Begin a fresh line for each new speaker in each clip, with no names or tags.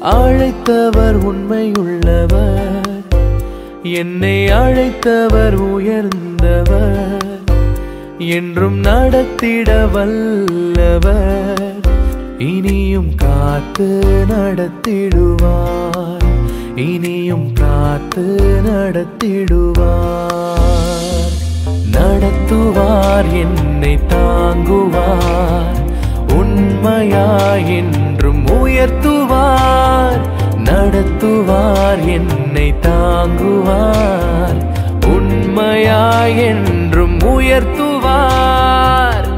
அழைத்தவர் உண்மையுள்ளவர் என்னை அழைத்தவர் உயர்ந்தவர் என்றும் நடத்திட வல்லவர் இனியும் காத்து நடத்திடுவார் இனியும் காத்து நடத்திடுவார் நடத்துவார் என்னை தாங்குவார் உண்மையாய் என்றும் உயர்த்துவார் நடத்துவார் என்னை தாங்குவார் உண்மையாய் என்றும் உயர்த்துவார்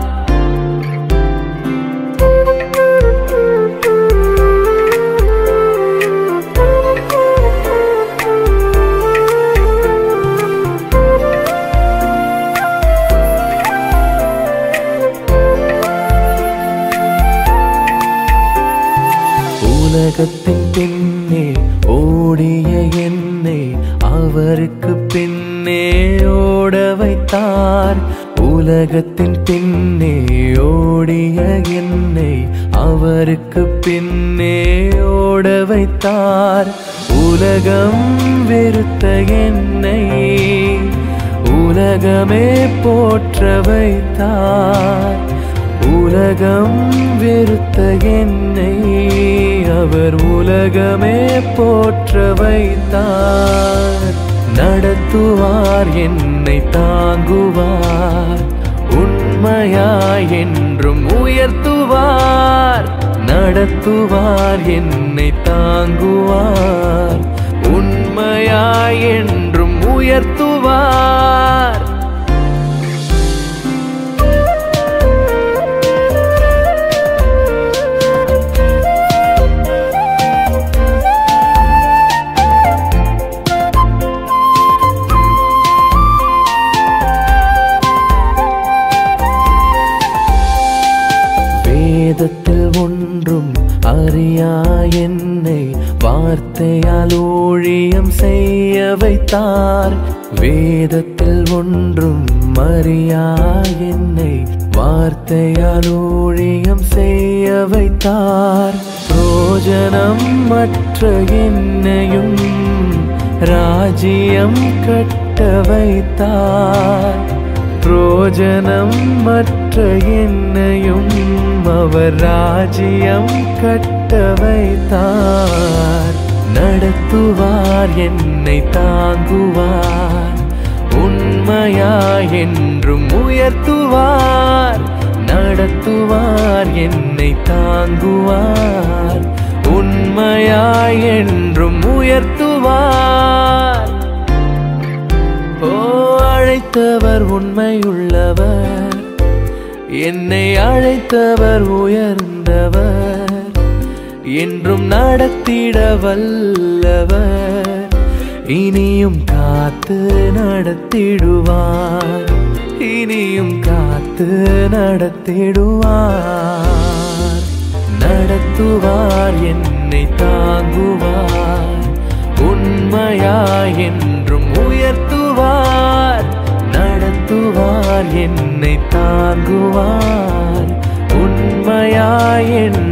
உலகத்தின் பின்னே ஓடிய என்னை அவருக்கு பின்னே ஓட வைத்தார் உலகத்தின் பின்னே ஓடிய என்னை அவருக்கு பின்னே ஓட வைத்தார் உலகம் வெறுத்த என்னை உலகமே போற்ற வைத்தார் உலகம் வெறுத்த என்னை அவர் உலகமே போற்ற வைத்தார் நடத்துவார் என்னை தாங்குவார் உண்மையாய் என்றும் உயர்த்துவார் நடத்துவார் என்னை தாங்குவார் உண்மையாய் என்றும் உயர்த்துவார் வேதத்தில் ஒன்றும் அறியா என்னை வார்த்தையால் ஊழியம் செய்ய வைத்தார் வேதத்தில் ஒன்றும் அறியா என்னை வார்த்தையால் ஊழியம் செய்ய வைத்தார் பிரோஜனம் மற்ற என்னையும் ராஜ்யம் கட்ட வைத்தார் பிரோஜனம் மற்ற என்னையும் அவர் ராஜ்யம் கட்ட வைத்தார் நடத்துவார் என்னை தாங்குவார் உண்மையாய் என்றும் உயர்த்துவார் நடத்துவார் என்னை தாங்குவார் உண்மையாய் என்றும் உயர்த்துவார் ஓ அழைத்தவர் உண்மையுள்ளவர் என்னை அழைத்தவர் உயர்ந்தவர் என்றும் நடத்திட வல்லவர் இனியும் காத்து நடத்திடுவார் இனியும் காத்து நடத்திடுவார் நடத்துவார் என்னை தாங்குவார் உண்மையாய் என்றும் உயர்த்துவார் நடத்துவார் என்னை தாங்குவார் உண்மையாய் என்றும்